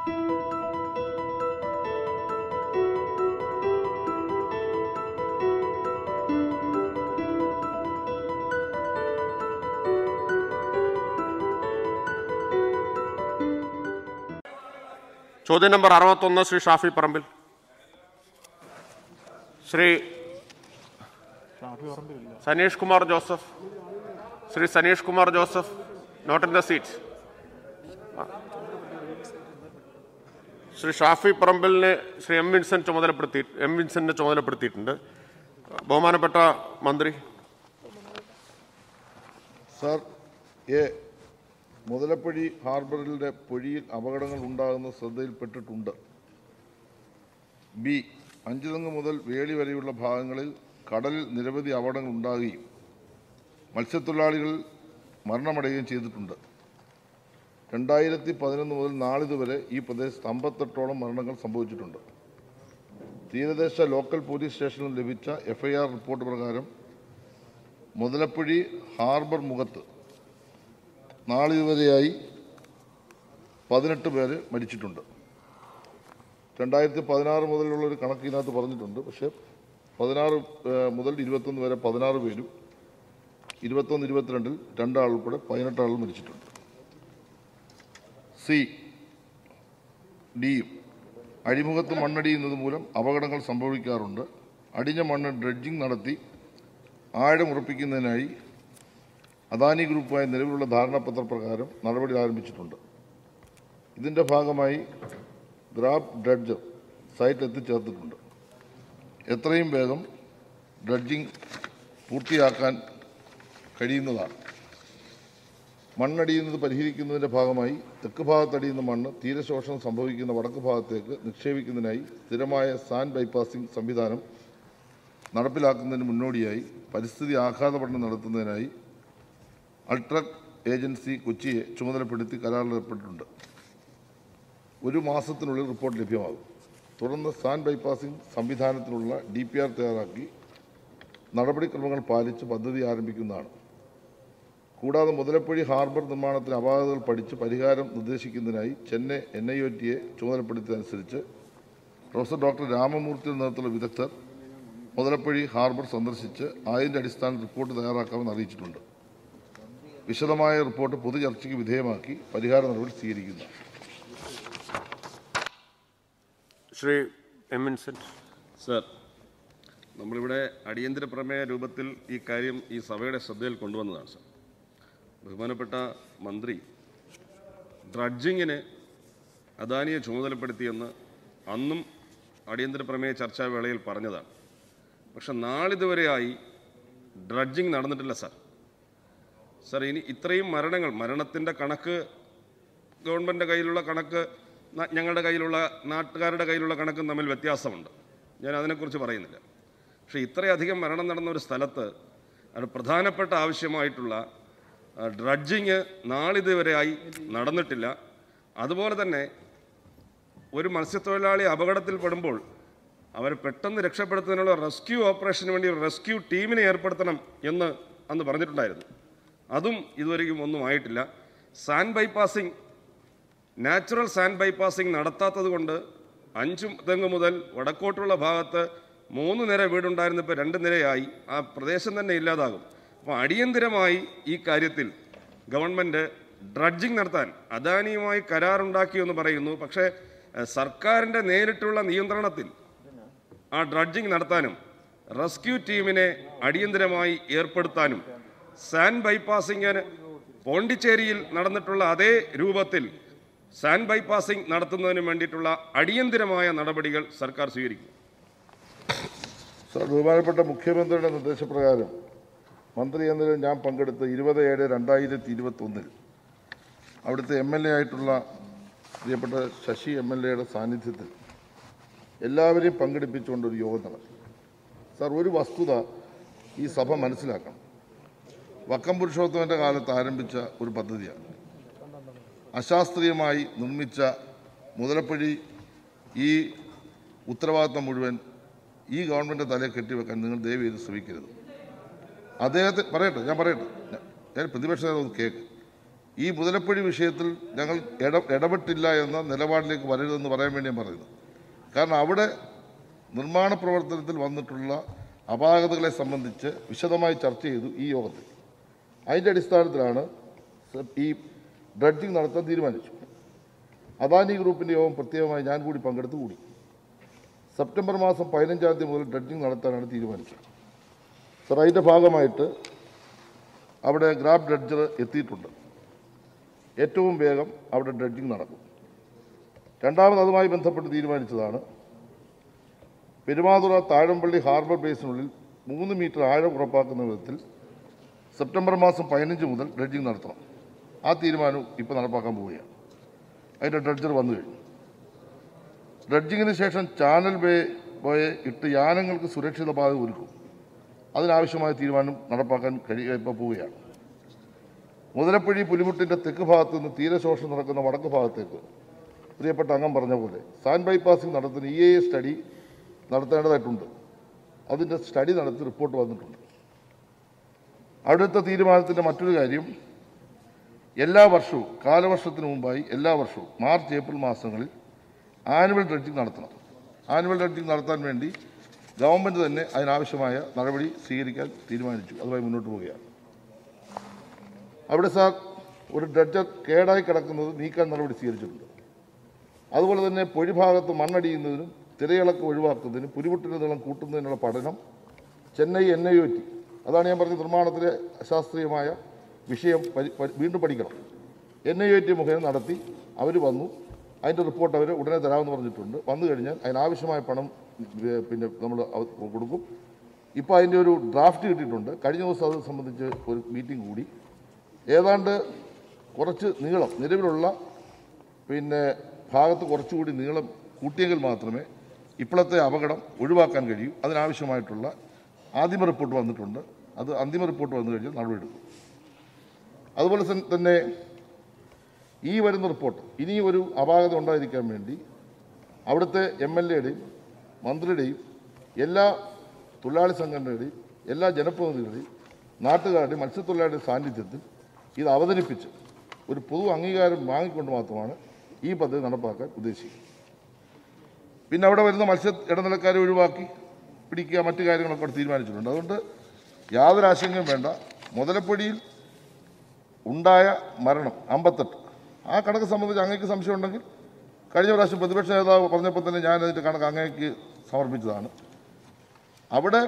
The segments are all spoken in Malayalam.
ചോദ്യം നമ്പർ അറുപത്തൊന്ന് Shri Shafi Parambil Shri Saneesh Kumar Joseph Shri Saneesh Kumar Joseph not in the seat Shri ഷാഫി പറമ്പിലിനെ ശ്രീ എം വിൻസെന്റ് ചുമതലപ്പെടുത്തി എം വിൻസെന്റിനെ ചുമതലപ്പെടുത്തിയിട്ടുണ്ട് ബഹുമാനപ്പെട്ട മന്ത്രി സാർ എ മുതലപ്പുഴി ഹാർബറിലെ പൊഴിയിൽ അപകടങ്ങൾ ഉണ്ടാകുന്ന ശ്രദ്ധയിൽപ്പെട്ടിട്ടുണ്ട് ബി അഞ്ചുതെങ്ങ് മുതൽ വേളി വരെയുള്ള ഭാഗങ്ങളിൽ കടലിൽ നിരവധി അപകടങ്ങൾ ഉണ്ടാകുകയും മത്സ്യത്തൊഴിലാളികൾ മരണമടയുകയും ചെയ്തിട്ടുണ്ട് രണ്ടായിരത്തി പതിനൊന്ന് മുതൽ നാളിതുവരെ ഈ പ്രദേശത്ത് അമ്പത്തെട്ടോളം മരണങ്ങൾ സംഭവിച്ചിട്ടുണ്ട് തീരദേശ ലോക്കൽ പോലീസ് സ്റ്റേഷനിൽ ലഭിച്ച എഫ്ഐആർ റിപ്പോർട്ട് പ്രകാരം മുതലപ്പുഴി ഹാർബർ മുഖത്ത് നാളിതുവരെയായി പതിനെട്ട് പേര് മരിച്ചിട്ടുണ്ട് രണ്ടായിരത്തി പതിനാറ് മുതലുള്ള ഒരു കണക്ക് ഇതിനകത്ത് പറഞ്ഞിട്ടുണ്ട് പക്ഷേ പതിനാറ് ഏഹ്, മുതൽ ഇരുപത്തൊന്ന് വരെ പതിനാറ് പേരും ഇരുപത്തൊന്ന് ഇരുപത്തിരണ്ടിൽ രണ്ടാൾ ഉൾപ്പെടെ പതിനെട്ട് ആളുകൾ മരിച്ചിട്ടുണ്ട് സി ഡിയും അഴിമുഖത്ത് മണ്ണടിയുന്നത് മൂലം അപകടങ്ങൾ സംഭവിക്കാറുണ്ട് അടിഞ്ഞ മണ്ണ് ഡ്രഡ്ജിംഗ് നടത്തി ആഴം ഉറപ്പിക്കുന്നതിനായി അദാനി ഗ്രൂപ്പുമായി നിലവിലുള്ള ധാരണാപത്ര പ്രകാരം നടപടി ആരംഭിച്ചിട്ടുണ്ട് ഇതിന്റെ ഭാഗമായി ഗ്രാബ് ഡ്രഡ്ജർ സൈറ്റ് എത്തിച്ചേർത്തിട്ടുണ്ട് എത്രയും വേഗം ഡ്രഡ്ജിംഗ് പൂർത്തിയാക്കാൻ കഴിയുന്നതാണ് മണ്ണടിയുന്നത് പരിഹരിക്കുന്നതിന്റെ ഭാഗമായി തെക്ക് ഭാഗത്തടിയുന്ന മണ്ണ് തീരശോഷണം സംഭവിക്കുന്ന വടക്ക് ഭാഗത്തേക്ക് നിക്ഷേപിക്കുന്നതിനായി സ്ഥിരമായ സാൻഡ് ബൈപ്പാസിംഗ് സംവിധാനം നടപ്പിലാക്കുന്നതിന് മുന്നോടിയായി പരിസ്ഥിതി ആഘാത പഠനം നടത്തുന്നതിനായി അൾട്രക് ഏജൻസി കൊച്ചിയെ ചുമതലപ്പെടുത്തി കരാറിൽ ഏർപ്പെട്ടിട്ടുണ്ട് ഒരു മാസത്തിനുള്ളിൽ റിപ്പോർട്ട് ലഭ്യമാകും തുടർന്ന് സാൻ ബൈപ്പാസിംഗ് സംവിധാനത്തിനുള്ള ഡി പി ആർ തയ്യാറാക്കി നടപടിക്രമങ്ങൾ പാലിച്ച് പദ്ധതി ആരംഭിക്കുന്നതാണ് കൂടാതെ മുതലപ്പുഴി ഹാർബർ നിർമ്മാണത്തിന് അപാകതകൾ പഠിച്ച് പരിഹാരം നിർദ്ദേശിക്കുന്നതിനായി ചെന്നൈ എൻ ഐ ഒ ടിയെ ചുമതലപ്പെടുത്തിയതനുസരിച്ച് പ്രൊഫസർ ഡോക്ടർ രാമമൂർത്തിയുടെ നേതൃത്വത്തിലുള്ള വിദഗ്ധർ മുതലപ്പുഴി ഹാർബർ സന്ദർശിച്ച് അതിന്റെ അടിസ്ഥാനത്തിൽ റിപ്പോർട്ട് തയ്യാറാക്കാമെന്ന് അറിയിച്ചിട്ടുണ്ട് വിശദമായ റിപ്പോർട്ട് പൊതുചർച്ചയ്ക്ക് വിധേയമാക്കി പരിഹാര നടപടി സ്വീകരിക്കുന്നു ശ്രീ എം വിൻസെന്റ് സർ നമ്മളിവിടെ അടിയന്തര പ്രമേയ രൂപത്തിൽ ഈ കാര്യം ഈ സഭയുടെ ശ്രദ്ധയിൽ കൊണ്ടുവന്നതാണ് സർ ബഹുമാനപ്പെട്ട മന്ത്രി ഡ്രഡ്ജിങ്ങിന് അദാനിയെ ചുമതലപ്പെടുത്തിയെന്ന് അന്നും അടിയന്തര പ്രമേയ ചർച്ചാ വേളയിൽ പറഞ്ഞതാണ് പക്ഷെ നാളിതുവരെയായി ഡ്രഡ്ജിങ് നടന്നിട്ടില്ല സർ സർ ഇനി ഇത്രയും മരണങ്ങൾ മരണത്തിൻ്റെ കണക്ക് ഗവൺമെൻറ് കയ്യിലുള്ള കണക്ക് ന- ഞങ്ങളുടെ കയ്യിലുള്ള നാട്ടുകാരുടെ കയ്യിലുള്ള കണക്കും തമ്മിൽ വ്യത്യാസമുണ്ട് ഞാൻ അതിനെക്കുറിച്ച് പറയുന്നില്ല പക്ഷേ ഇത്രയധികം മരണം നടന്ന ഒരു സ്ഥലത്ത് അത് പ്രധാനപ്പെട്ട ആവശ്യമായിട്ടുള്ള ആ, ഡ്രഡ്ജിങ് നാളിതുവരെയായി നടന്നിട്ടില്ല അതുപോലെ തന്നെ ഒരു മത്സ്യത്തൊഴിലാളി അപകടത്തിൽപ്പെടുമ്പോൾ അവരെ പെട്ടെന്ന് രക്ഷപ്പെടുത്തുന്നതിനുള്ള റെസ്ക്യൂ ഓപ്പറേഷന് വേണ്ടി ഒരു റെസ്ക്യൂ ടീമിനെ ഏർപ്പെടുത്തണം എന്ന് അന്ന് പറഞ്ഞിട്ടുണ്ടായിരുന്നു അതും ഇതുവരെയും ഒന്നും ആയിട്ടില്ല sand bypassing natural sand bypassing നടത്താത്തത് കൊണ്ട് അഞ്ചും തെങ്ങ് മുതൽ വടക്കോട്ടുള്ള ഭാഗത്ത് മൂന്ന് നിര വീടുണ്ടായിരുന്നപ്പോൾ രണ്ട് നിരയായി ആ പ്രദേശം തന്നെ ഇല്ലാതാകും അപ്പോൾ അടിയന്തിരമായി ഈ കാര്യത്തിൽ ഗവൺമെൻറ് ഡ്രഡ്ജിങ് നടത്താൻ അദാനിയുമായി കരാറുണ്ടാക്കി എന്ന് പറയുന്നു പക്ഷേ എഹ്, സർക്കാരിൻ്റെ നേരിട്ടുള്ള നിയന്ത്രണത്തിൽ ആ ഡ്രഡ്ജിംഗ് നടത്താനും റെസ്ക്യൂ ടീമിനെ അടിയന്തരമായി ഏർപ്പെടുത്താനും സാൻഡ് ബൈപ്പാസിംഗിന് പോണ്ടിച്ചേരിയിൽ നടന്നിട്ടുള്ള അതേ രൂപത്തിൽ സാൻഡ് ബൈപ്പാസിംഗ് നടത്തുന്നതിന് വേണ്ടിയിട്ടുള്ള അടിയന്തരമായ നടപടികൾ സർക്കാർ സ്വീകരിക്കും സർ ബഹുമാനപ്പെട്ട മുഖ്യമന്ത്രിയുടെ നിർദ്ദേശപ്രകാരം മന്ത്രി എന്ന നിലയിൽ ഞാൻ പങ്കെടുത്ത ഇരുപത് ഏഴ് രണ്ടായിരത്തി ഇരുപത്തി ഒന്നിൽ അവിടുത്തെ എം എൽ എ ആയിട്ടുള്ള പ്രിയപ്പെട്ട ശശി എം എൽ എയുടെ സാന്നിധ്യത്തിൽ എല്ലാവരെയും പങ്കെടുപ്പിച്ചുകൊണ്ട് ഒരു യോഗം നടത്തി സാർ ഒരു വസ്തുത ഈ സഭ മനസ്സിലാക്കണം വക്കം പുരുഷോത്തമന്റെ കാലത്ത് ആരംഭിച്ച ഒരു പദ്ധതിയാണ് അശാസ്ത്രീയമായി നിർമ്മിച്ച മുതലപ്പുഴി ഈ ഉത്തരവാദിത്തം മുഴുവൻ ഈ ഗവൺമെന്റ് തലയിൽ കെട്ടിവെക്കാൻ നിങ്ങൾ ദയവ് ചെയ്ത് ശ്രമിക്കരുത് അദ്ദേഹത്തെ പറയട്ടെ ഞാൻ പറയട്ടെ ഞാൻ- ഞാൻ പ്രതിപക്ഷ നേതാവ് ഒന്ന് കേക്ക് ഈ മുതലപ്പൊഴി വിഷയത്തിൽ ഞങ്ങൾ ഇട ഇടപെട്ടില്ല എന്ന നിലപാടിലേക്ക് വരരുതെന്ന് പറയാൻ വേണ്ടി ഞാൻ പറയുന്നത് കാരണം അവിടെ നിർമ്മാണ പ്രവർത്തനത്തിൽ വന്നിട്ടുള്ള അപാകതകളെ സംബന്ധിച്ച് വിശദമായി ചർച്ച ചെയ്തു ഈ യോഗത്തിൽ അതിൻ്റെ അടിസ്ഥാനത്തിലാണ് സ- ഈ ഡ്രഡ്ജിങ് നടത്താൻ തീരുമാനിച്ചു അദാനി ഗ്രൂപ്പിൻ്റെ യോഗം പ്രത്യേകമായി ഞാൻ കൂടി പങ്കെടുത്ത് കൂടി സെപ്റ്റംബർ മാസം പതിനഞ്ചാം തീയതി മുതൽ ഡ്രഡ്ജിങ് നടത്താനാണ് തീരുമാനിച്ചത് സർ അതിൻ്റെ ഭാഗമായിട്ട് അവിടെ ഗ്രാബ് ഡ്രഡ്ജർ എത്തിയിട്ടുണ്ട് ഏറ്റവും വേഗം അവിടെ ഡ്രഡ്ജിങ് നടക്കും രണ്ടാമത് അതുമായി ബന്ധപ്പെട്ട് തീരുമാനിച്ചതാണ് പെരുമാതുറ താഴമ്പള്ളി ഹാർബർ ബേസിനുള്ളിൽ മൂന്ന് മീറ്റർ ആഴം ഉറപ്പാക്കുന്ന വിധത്തിൽ സെപ്റ്റംബർ മാസം പതിനഞ്ച് മുതൽ ഡ്രഡ്ജിങ് നടത്തണം ആ തീരുമാനവും ഇപ്പോൾ നടപ്പാക്കാൻ പോവുകയാണ് അതിൻ്റെ ഡ്രഡ്ജർ വന്നു കഴിഞ്ഞു ഡ്രഡ്ജിങ്ങിന് ശേഷം ചാനൽ ബേ ബോയെ ഇട്ട് യാനങ്ങൾക്ക് സുരക്ഷിത പാത ഒരുക്കും അതിനാവശ്യമായ തീരുമാനം നടപ്പാക്കാൻ കഴിയുക ഇപ്പോൾ പോവുകയാണ് മുതലപ്പുഴി പുലിമുട്ടിൻ്റെ തെക്ക് ഭാഗത്ത് നിന്ന് തീരശോഷണം നടക്കുന്ന വടക്ക് ഭാഗത്തേക്ക് പ്രിയപ്പെട്ട അംഗം പറഞ്ഞ പോലെ സാൻ ബൈപ്പാസിംഗ് നടത്തുന്ന ഇ എ സ്റ്റഡി നടത്തേണ്ടതായിട്ടുണ്ട് അതിൻ്റെ സ്റ്റഡി നടത്തി റിപ്പോർട്ട് വന്നിട്ടുണ്ട് അടുത്ത തീരുമാനത്തിൻ്റെ മറ്റൊരു കാര്യം എല്ലാ വർഷവും കാലവർഷത്തിന് മുമ്പായി എല്ലാ വർഷവും മാർച്ച് ഏപ്രിൽ മാസങ്ങളിൽ ആനുവൽ ഡ്രഡ്ജിങ് നടത്തണം ആനുവൽ ഡ്രഡ്ജിങ് നടത്താൻ വേണ്ടി ഗവൺമെൻറ് തന്നെ അതിനാവശ്യമായ നടപടി സ്വീകരിക്കാൻ തീരുമാനിച്ചു അതുമായി മുന്നോട്ട് പോവുകയാണ് അവിടെ സാർ ഒരു ഡ്രഡ്ജർ കേടായി കിടക്കുന്നത് നീക്കാൻ നടപടി സ്വീകരിച്ചിട്ടുണ്ട് അതുപോലെ തന്നെ പൊഴിഭാഗത്ത് മണ്ണടിയുന്നതിനും തിരയിളക്കം ഒഴിവാക്കുന്നതിനും പുലിമുട്ടിൻ്റെ നീളം കൂട്ടുന്നതിനുള്ള പഠനം Chennai N I O T അതാണ് ഞാൻ പറഞ്ഞ നിർമ്മാണത്തിലെ ശാസ്ത്രീയമായ വിഷയം പരി- പരി- വീണ്ടും പഠിക്കണം എൻ ഐ ഒ ടി മുഖേന നടത്തി അവർ വന്നു അതിൻ്റെ റിപ്പോർട്ട് അവർ ഉടനെ തരാമെന്ന് പറഞ്ഞിട്ടുണ്ട് വന്നു കഴിഞ്ഞാൽ അതിനാവശ്യമായ പണം ഏ, പിന്നെ നമ്മൾ അവ- കൊടുക്കും ഇപ്പോൾ അതിൻ്റെ ഒരു ഡ്രാഫ്റ്റ് കിട്ടിയിട്ടുണ്ട് കഴിഞ്ഞ ദിവസം അത് സംബന്ധിച്ച് ഒരു മീറ്റിംഗ് കൂടി ഏതാണ്ട് കുറച്ച് നീളം നിലവിലുള്ള പിന്നെ ഭാഗത്ത് കുറച്ചുകൂടി നീളം കൂട്ടിയെങ്കിൽ മാത്രമേ ഇപ്പോഴത്തെ അപകടം ഒഴിവാക്കാൻ കഴിയൂ അതിനാവശ്യമായിട്ടുള്ള ആദ്യമ റിപ്പോർട്ട് വന്നിട്ടുണ്ട് അത് അന്തിമ റിപ്പോർട്ട് വന്നു കഴിഞ്ഞാൽ നടപടിയെടുക്കും അതുപോലെ തൻ- തന്നെ ഈ വരുന്ന റിപ്പോർട്ട് ഇനി ഒരു അപാകത ഉണ്ടായിരിക്കാൻ വേണ്ടി അവിടുത്തെ എം എൽ എയുടെയും മന്ത്രിയുടെയും എല്ലാ തൊഴിലാളി സംഘടനയുടെയും എല്ലാ ജനപ്രതിനിധികളുടെയും നാട്ടുകാരുടെയും മത്സ്യത്തൊഴിലാളിയുടെ സാന്നിധ്യത്തിൽ ഇത് അവതരിപ്പിച്ച് ഒരു പൊതു അംഗീകാരം വാങ്ങിക്കൊണ്ട് മാത്രമാണ് ഈ പദ്ധതി നടപ്പാക്കാൻ ഉദ്ദേശിക്കുന്നത് പിന്നെ അവിടെ വരുന്ന മത്സ്യ ഇടനിലക്കാരെ ഒഴിവാക്കി പിടിക്കുക മറ്റു കാര്യങ്ങളൊക്കെ അവിടെ തീരുമാനിച്ചിട്ടുണ്ട് അതുകൊണ്ട് യാതൊരു ആശങ്കയും വേണ്ട മുതലപ്പൊടിയിൽ ഉണ്ടായ മരണം അമ്പത്തെട്ട് ആ കണക്ക് സംബന്ധിച്ച് അങ്ങേക്ക് സംശയം ഉണ്ടെങ്കിൽ കഴിഞ്ഞ പ്രാവശ്യം പ്രതിപക്ഷ നേതാവ് പറഞ്ഞപ്പോൾ തന്നെ ഞാൻ അതിൻ്റെ കണക്ക് അങ്ങേക്ക് സമർപ്പിച്ചതാണ് അവിടെ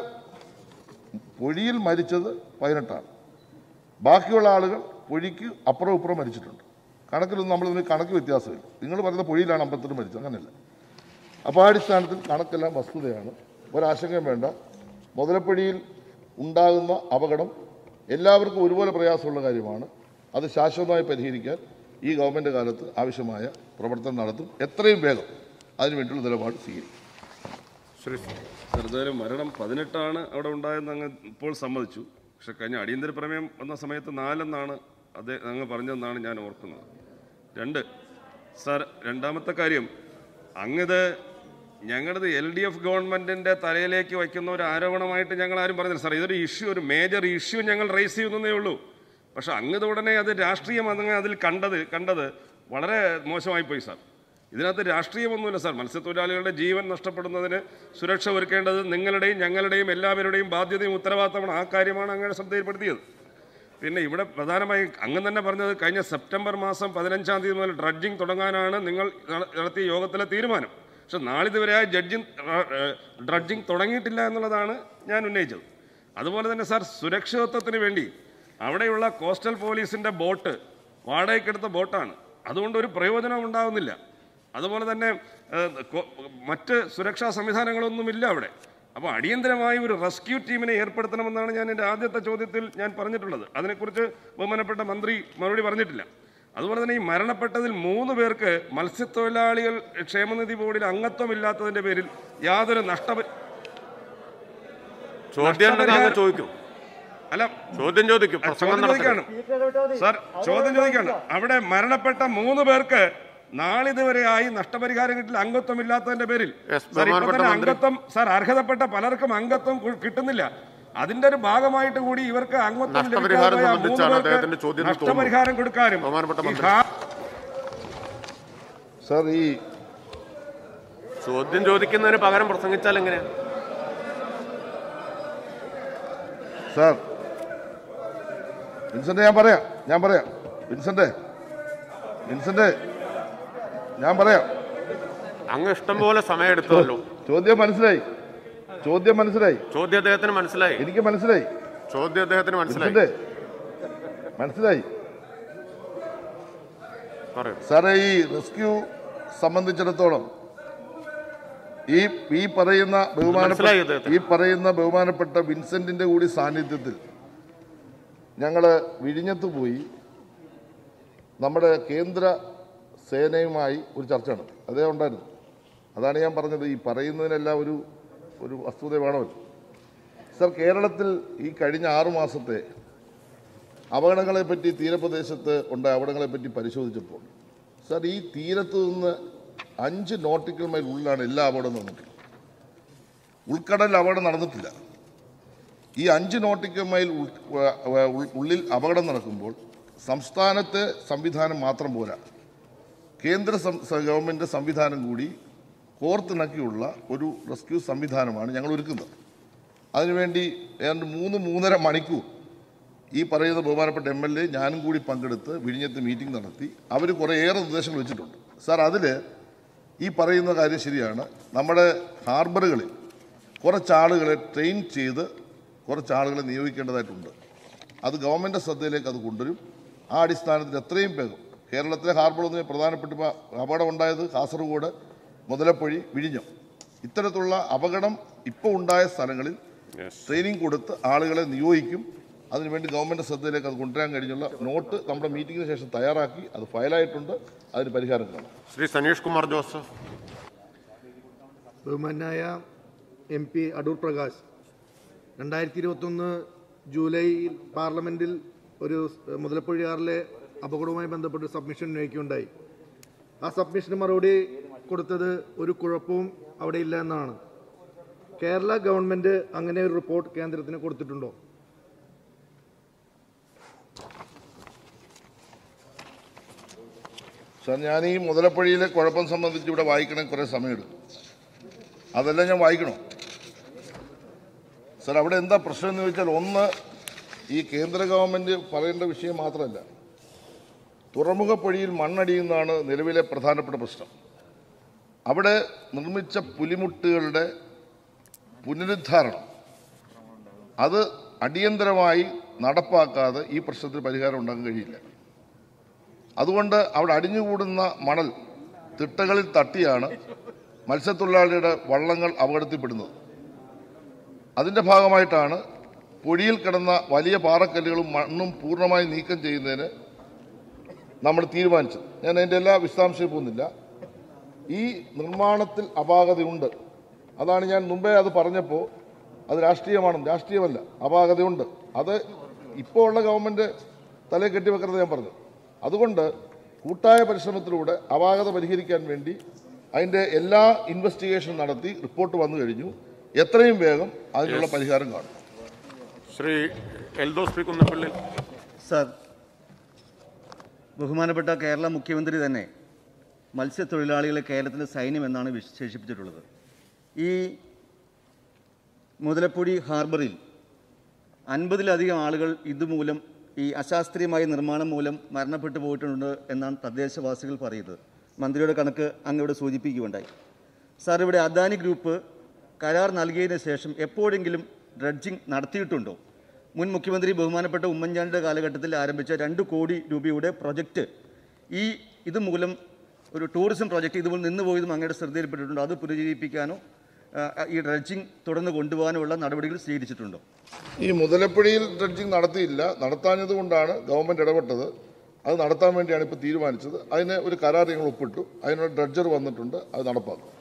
പൊഴിയിൽ മരിച്ചത് പതിനെട്ടാണ് ബാക്കിയുള്ള ആളുകൾ പൊഴിക്ക് അപ്പുറം ഇപ്പുറം മരിച്ചിട്ടുണ്ട് കണക്കിലൊന്നും നമ്മളിതിന് കണക്ക് വ്യത്യാസമില്ല നിങ്ങൾ പറയുന്ന പൊഴിയിലാണ് അമ്പത്തെട്ട് മരിച്ചത് അങ്ങനെയല്ല അപ്പോൾ ആ അടിസ്ഥാനത്തിൽ കണക്കെല്ലാം വസ്തുതയാണ് ഒരാശങ്കയും വേണ്ട മുതലപ്പൊഴിയിൽ ഉണ്ടാകുന്ന അപകടം എല്ലാവർക്കും ഒരുപോലെ പ്രയാസമുള്ള കാര്യമാണ് അത് ശാശ്വതമായി പരിഹരിക്കാൻ ഈ ഗവൺമെൻറ് കാലത്ത് ആവശ്യമായ പ്രവർത്തനം നടത്തും എത്രയും വേഗം അതിനുവേണ്ടിയുള്ള നിലപാട് സ്വീകരിക്കും ശ്രീ ചെറുതായാലും മരണം പതിനെട്ടാണ് അവിടെ ഉണ്ടായെന്ന് അങ്ങ് ഇപ്പോൾ സമ്മതിച്ചു പക്ഷെ കഴിഞ്ഞ അടിയന്തര പ്രമേയം വന്ന സമയത്ത് നാലെന്നാണ് അത് അങ്ങ് പറഞ്ഞതെന്നാണ് ഞാൻ ഓർക്കുന്നത് രണ്ട് സാർ രണ്ടാമത്തെ കാര്യം അങ്ങിത് ഞങ്ങളത് എൽ ഡി എഫ് ഗവൺമെന്റിന്റെ തലയിലേക്ക് വയ്ക്കുന്ന ഒരു ആരോപണമായിട്ട് ഞങ്ങൾ ആരും പറഞ്ഞില്ല സാർ ഇതൊരു ഇഷ്യൂ ഒരു മേജർ ഇഷ്യൂ ഞങ്ങൾ റേസ് ചെയ്യുന്നതേ ഉള്ളൂ പക്ഷെ അങ്ങത് ഉടനെ അത് രാഷ്ട്രീയം അതങ്ങ് അതിൽ കണ്ടത് കണ്ടത് വളരെ മോശമായി പോയി സാർ ഇതിനകത്ത് രാഷ്ട്രീയമൊന്നുമില്ല സാർ മത്സ്യത്തൊഴിലാളികളുടെ ജീവൻ നഷ്ടപ്പെടുന്നതിന് സുരക്ഷ ഒരുക്കേണ്ടത് നിങ്ങളുടെയും ഞങ്ങളുടെയും എല്ലാവരുടെയും ബാധ്യതയും ഉത്തരവാദിത്തമാണ് ആ കാര്യമാണ് അങ്ങനെ ശ്രദ്ധയിൽപ്പെടുത്തിയത് പിന്നെ ഇവിടെ പ്രധാനമായും അങ്ങ് തന്നെ പറഞ്ഞത് കഴിഞ്ഞ സെപ്റ്റംബർ മാസം പതിനഞ്ചാം തീയതി മുതൽ ഡ്രഡ്ജിങ് തുടങ്ങാനാണ് നിങ്ങൾ നട- നടത്തിയ യോഗത്തിലെ തീരുമാനം പക്ഷെ നാളിതുവരെ ആ ജഡ്ജിങ് ഡ്രഡ്ജിങ് തുടങ്ങിയിട്ടില്ല എന്നുള്ളതാണ് ഞാൻ ഉന്നയിച്ചത് അതുപോലെ തന്നെ സാർ സുരക്ഷിതത്വത്തിന് വേണ്ടി അവിടെയുള്ള കോസ്റ്റൽ പോലീസിന്റെ ബോട്ട് വാടകയ്ക്കെടുത്ത ബോട്ടാണ് അതുകൊണ്ട് ഒരു പ്രയോജനം ഉണ്ടാകുന്നില്ല അതുപോലെ തന്നെ ഏഹ്, കൊ- മറ്റ് സുരക്ഷാ സംവിധാനങ്ങളൊന്നുമില്ല അവിടെ അപ്പോൾ അടിയന്തരമായി ഒരു റെസ്ക്യൂ ടീമിനെ ഏർപ്പെടുത്തണമെന്നാണ് ഞാൻ എൻ്റെ ആദ്യത്തെ ചോദ്യത്തിൽ ഞാൻ പറഞ്ഞിട്ടുള്ളത് അതിനെക്കുറിച്ച് ബഹുമാനപ്പെട്ട മന്ത്രി മറുപടി പറഞ്ഞിട്ടില്ല അതുപോലെ തന്നെ ഈ മരണപ്പെട്ടതിൽ മൂന്ന് പേർക്ക് മത്സ്യത്തൊഴിലാളികൾ ക്ഷേമനിധി ബോർഡിൽ അംഗത്വമില്ലാത്തതിന്റെ പേരിൽ യാതൊരു നഷ്ടപ ചോദ്യം ഉണ്ടെങ്കിൽ അങ്ങ് ചോദിക്കൂ അല്ല ചോദ്യം ചോദിക്കും പ്രസംഗം ചോദ്യം ചോദിക്കാണ് നടത്തണം സാർ ചോദ്യം ചോദിക്കാണ് അവിടെ മരണപ്പെട്ട മൂന്ന് പേർക്ക് നാളിതുവരെയായി നഷ്ടപരിഹാരം കിട്ടില്ല അംഗത്വം ഇല്ലാത്തതിന്റെ പേരിൽ Yes, സാർ ഇപ്പൊ ബഹുമാനപ്പെട്ട തന്നെ മന്ത്രി. അംഗത്വം സാർ അർഹതപ്പെട്ട പലർക്കും അംഗത്വം കു- കിട്ടുന്നില്ല അതിന്റെ ഒരു ഭാഗമായിട്ട് കൂടി ഇവർക്ക് അങ്ങോട്ടും നഷ്ടപരിഹാരം ലഭിക്കാതെ ആ സംബന്ധിച്ചാണ് മൂന്ന് പേർക്ക് അദ്ദേഹത്തിന്റെ ചോദ്യം എന്ന് തോന്നുന്നു. നഷ്ടപരിഹാരം കൊടുക്കാനും ബഹുമാനപ്പെട്ട ഈ മന്ത്രി. ഹാ- സാർ ഈ ചോദ്യം ചോദിക്കുന്നതിന് പകരം പ്രസംഗിച്ചാൽ എങ്ങനെയാ സാർ വിൻസെന്റ് ഞാൻ പറയാം ഞാൻ പറയാം വിൻസെന്റ് വിൻസെന്റ് ഞാൻ പറയാം അങ്ങ് ഇഷ്ടം പോലെ സമയം എടുത്തതല്ലോ ചോദ്യം മനസ്സിലായി ചോദ്യം മനസ്സിലായി ചോദ്യം അദ്ദേഹത്തിന് മനസ്സിലായി എനിക്ക് മനസ്സിലായി ചോദ്യം അദ്ദേഹത്തിന് മനസ്സിലായി വിൻസെന്റ് മനസ്സിലായി പറയൂ സാറേ ഈ റെസ്ക്യൂ സംബന്ധിച്ചിടത്തോളം ഈ ഈ പറയുന്ന മനസ്സിലായി ബഹുമാനപ്പെട്ട അദ്ദേഹത്തിന്. ഈ പറയുന്ന ബഹുമാനപ്പെട്ട വിൻസെന്റിന്റെ കൂടി സാന്നിധ്യത്തിൽ ഞങ്ങൾ വിഴിഞ്ഞത്ത് പോയി നമ്മുടെ കേന്ദ്ര സേനയുമായി ഒരു ചർച്ച നടത്തി അതേ ഉണ്ടായിരുന്നു അതാണ് ഞാൻ പറഞ്ഞത് ഈ പറയുന്നതിനെല്ലാം ഒരു ഒരു വസ്തുത വേണമല്ലോ സർ കേരളത്തിൽ ഈ കഴിഞ്ഞ ആറു മാസത്തെ അപകടങ്ങളെപ്പറ്റി തീരപ്രദേശത്ത് ഉണ്ടായ അപകടങ്ങളെപ്പറ്റി പരിശോധിച്ചപ്പോൾ സാർ ഈ തീരത്ത് നിന്ന് അഞ്ച് നോട്ടിക്കൽ മൈൽ ഉള്ളിലാണ് എല്ലാ അപകടവും നടന്നിട്ടുള്ളത് ഉൾക്കടലിൽ അപകടം നടന്നിട്ടില്ല ഈ അഞ്ച് നോട്ടിക്കൽ മൈൽ ഉൾ- വ- ഉൾ- ഉള്ളിൽ അപകടം നടക്കുമ്പോൾ സംസ്ഥാനത്തെ സംവിധാനം മാത്രം പോരാ കേന്ദ്ര സം- സ- ഗവൺമെൻറ് സംവിധാനം കൂടി കോർത്തിണക്കിയുള്ള ഒരു റെസ്ക്യൂ സംവിധാനമാണ് ഞങ്ങൾ ഒരുക്കുന്നത് അതിനുവേണ്ടി ഏതാണ്ട് മൂന്ന് മൂന്നര മണിക്കൂർ ഈ പറയുന്ന ബഹുമാനപ്പെട്ട എം എൽ എ ഞാനും കൂടി പങ്കെടുത്ത് വിഴിഞ്ഞത്ത് മീറ്റിംഗ് നടത്തി അവർ കുറേയേറെ നിർദ്ദേശങ്ങൾ വെച്ചിട്ടുണ്ട് സാർ അതിൽ ഈ പറയുന്ന കാര്യം ശരിയാണ് നമ്മുടെ ഹാർബറുകളിൽ കുറച്ചാളുകളെ ട്രെയിൻ ചെയ്ത് കുറച്ചാളുകളെ നിയോഗിക്കേണ്ടതായിട്ടുണ്ട് അത് ഗവൺമെൻറ് ശ്രദ്ധയിലേക്ക് അത് കൊണ്ടുവരും ആ അടിസ്ഥാനത്തിൽ എത്രയും വേഗം കേരളത്തിലെ ഹാർബറൊന്നും പ്രധാനപ്പെട്ട ഇപ്പോൾ അപകടം ഉണ്ടായത് കാസർഗോഡ് മുതലപ്പൊഴി വിഴിഞ്ഞം ഇത്തരത്തിലുള്ള അപകടം ഇപ്പോൾ ഉണ്ടായ സ്ഥലങ്ങളിൽ ട്രെയിനിങ് കൊടുത്ത് ആളുകളെ നിയോഗിക്കും അതിനുവേണ്ടി ഗവൺമെൻറ് ശ്രദ്ധയിലേക്ക് അത് കൊണ്ടുവരാൻ കഴിഞ്ഞുള്ള നോട്ട് നമ്മുടെ മീറ്റിംഗിന് ശേഷം തയ്യാറാക്കി അത് ഫയലായിട്ടുണ്ട് അതിന് പരിഹാരം കാണും ശ്രീ സനീഷ് കുമാർ ജോസഫ് ബഹുമാനായ എം പി അടൂർ പ്രകാശ് രണ്ടായിരത്തി ഇരുപത്തൊന്ന് ജൂലൈയിൽ പാർലമെൻറ്റിൽ ഒരു മുതലപ്പൊഴിയാറിലെ അപകടവുമായി ബന്ധപ്പെട്ട് സബ്മിഷൻ ഉന്നയിക്കുകയുണ്ടായി ആ സബ്മിഷന് മറുപടി കൊടുത്തത് ഒരു കുഴപ്പവും അവിടെ ഇല്ല എന്നാണ് കേരള ഗവൺമെൻറ് അങ്ങനെ ഒരു റിപ്പോർട്ട് കേന്ദ്രത്തിന് കൊടുത്തിട്ടുണ്ടോ സാർ ഞാൻ ഈ മുതലപ്പുഴയിലെ കുഴപ്പം സംബന്ധിച്ച് ഇവിടെ വായിക്കണേ കുറേ സമയമെടുക്കും അതെല്ലാം ഞാൻ വായിക്കണോ സാർ അവിടെ എന്താ പ്രശ്നം എന്ന് ചോദിച്ചാൽ ഒന്ന് ഈ കേന്ദ്ര ഗവൺമെൻറ് പറയേണ്ട വിഷയം മാത്രമല്ല തുറമുഖപ്പൊഴിയിൽ മണ്ണടിയുന്നതാണ് നിലവിലെ പ്രധാനപ്പെട്ട പ്രശ്നം അവിടെ നിർമ്മിച്ച പുലിമുട്ടുകളുടെ പുനരുദ്ധാരണം അത് അടിയന്തരമായി നടപ്പാക്കാതെ ഈ പ്രശ്നത്തിന് പരിഹാരം ഉണ്ടാക്കാൻ കഴിയില്ല അതുകൊണ്ട് അവിടെ അടിഞ്ഞുകൂടുന്ന മണൽ തിട്ടകളിൽ തട്ടിയാണ് മത്സ്യത്തൊഴിലാളിയുടെ വള്ളങ്ങൾ അപകടത്തിൽപ്പെടുന്നത് അതിൻ്റെ ഭാഗമായിട്ടാണ് പൊടിയിൽ കിടന്ന വലിയ പാറക്കല്ലുകളും മണ്ണും പൂർണ്ണമായി നീക്കം ചെയ്യുന്നതിന് നമ്മൾ തീരുമാനിച്ചത് ഞാൻ അതിൻ്റെ എല്ലാ വിശദാംശവും പോകുന്നില്ല ഈ നിർമ്മാണത്തിൽ അപാകതയുണ്ട് അതാണ് ഞാൻ മുമ്പേ അത് പറഞ്ഞപ്പോൾ അത് രാഷ്ട്രീയമാണ് രാഷ്ട്രീയമല്ല അപാകതയുണ്ട് അത് ഇപ്പോൾ ഉള്ള ഗവൺമെൻറ് തലയിൽ കെട്ടിവെക്കരുത് ഞാൻ പറഞ്ഞു അതുകൊണ്ട് കൂട്ടായ പരിശ്രമത്തിലൂടെ അപാകത പരിഹരിക്കാൻ വേണ്ടി അതിൻ്റെ എല്ലാ ഇൻവെസ്റ്റിഗേഷൻ നടത്തി റിപ്പോർട്ട് വന്നു കഴിഞ്ഞു എത്രയും വേഗം അതിനുള്ള പരിഹാരം കാണും ശ്രീ എൽദോസ് പി കുന്നപ്പള്ളി സർ ബഹുമാനപ്പെട്ട കേരള മുഖ്യമന്ത്രി തന്നെ മത്സ്യത്തൊഴിലാളികളെ കേരളത്തിലെ സൈന്യം എന്നാണ് വിശേഷിപ്പിച്ചിട്ടുള്ളത് ഈ മുതലപ്പൊടി ഹാർബറിൽ അൻപതിലധികം ആളുകൾ ഇതുമൂലം ഈ അശാസ്ത്രീയമായ നിർമ്മാണം മൂലം മരണപ്പെട്ടു പോയിട്ടുണ്ട് എന്നാണ് തദ്ദേശവാസികൾ പറയുന്നത് മന്ത്രിയുടെ കണക്ക് അങ്ങ് സൂചിപ്പിക്കുകയുണ്ടായി സാർ ഇവിടെ അദാനി ഗ്രൂപ്പ് കരാർ നൽകിയതിന് ശേഷം എപ്പോഴെങ്കിലും ഡ്രഡ്ജിംഗ് നടത്തിയിട്ടുണ്ടോ മുൻ മുഖ്യമന്ത്രി ബഹുമാനപ്പെട്ട ഉമ്മൻചാണ്ടിയുടെ കാലഘട്ടത്തിൽ ആരംഭിച്ച രണ്ട് കോടി രൂപയുടെ പ്രൊജക്റ്റ് ഈ ഇതുമൂലം ഒരു ടൂറിസം പ്രൊജക്റ്റ് ഇതുപോലെ നിന്നുപോയതും അങ്ങയുടെ ശ്രദ്ധയിൽപ്പെട്ടിട്ടുണ്ടോ അത് പുനരുജ്ജീവിപ്പിക്കാനോ ആ, ഈ ഡ്രഡ്ജിംഗ് തുടർന്ന് കൊണ്ടുപോകാനുള്ള നടപടികൾ സ്വീകരിച്ചിട്ടുണ്ടോ ഈ മുതലപ്പുഴയിൽ ഡ്രഡ്ജിങ് നടത്തിയില്ല നടത്താഞ്ഞത് കൊണ്ടാണ് ഗവൺമെന്റ് ഇടപെട്ടത് അത് നടത്താൻ വേണ്ടിയാണ് ഇപ്പോൾ തീരുമാനിച്ചത് അതിന് ഒരു കരാർ ഞങ്ങൾ ഒപ്പിട്ടു അതിനുള്ള ഡ്രഡ്ജർ വന്നിട്ടുണ്ട് അത് നടപ്പാക്കും